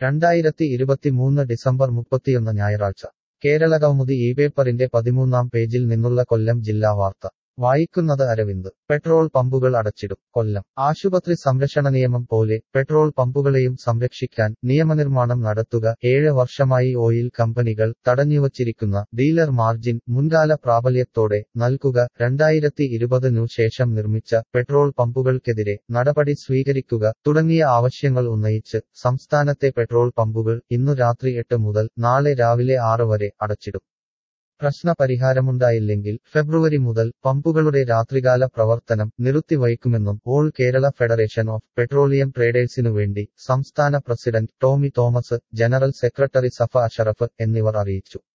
രണ്ടായിരത്തി ഇരുപത്തിമൂന്ന് ഡിസംബർ മുപ്പത്തിയൊന്ന് ഞായറാഴ്ച കേരള കൗമുദി ഈ പേപ്പറിന്റെ പതിമൂന്നാം പേജിൽ നിന്നുള്ള കൊല്ലം ജില്ലാ വാർത്ത വായിക്കുന്നത് അരവിന്ദ് പെട്രോൾ പമ്പുകൾ അടച്ചിടും കൊല്ലം ആശുപത്രി സംരക്ഷണ നിയമം പോലെ പെട്രോൾ പമ്പുകളെയും സംരക്ഷിക്കാൻ നിയമനിർമ്മാണം നടത്തുക ഏഴ് വർഷമായി ഓയിൽ കമ്പനികൾ തടഞ്ഞുവച്ചിരിക്കുന്ന ഡീലർ മാർജിൻ മുൻകാല പ്രാബല്യത്തോടെ നൽകുക രണ്ടായിരത്തി ഇരുപതിനു ശേഷം നിർമ്മിച്ച പെട്രോൾ പമ്പുകൾക്കെതിരെ നടപടി സ്വീകരിക്കുക തുടങ്ങിയ ആവശ്യങ്ങൾ ഉന്നയിച്ച് സംസ്ഥാനത്തെ പെട്രോൾ പമ്പുകൾ ഇന്നു രാത്രി എട്ട് മുതൽ നാളെ രാവിലെ ആറ് വരെ അടച്ചിടും പ്രശ്ന പരിഹാരമുണ്ടായില്ലെങ്കിൽ ഫെബ്രുവരി മുതൽ പമ്പുകളുടെ രാത്രികാല പ്രവർത്തനം നിർത്തിവയ്ക്കുമെന്നും all Kerala federation of petroleum ട്രേഡേഴ്സിനു വേണ്ടി സംസ്ഥാന president Tomy Thomas general secretary Safa Ashraf എന്നിവർ അറിയിച്ചു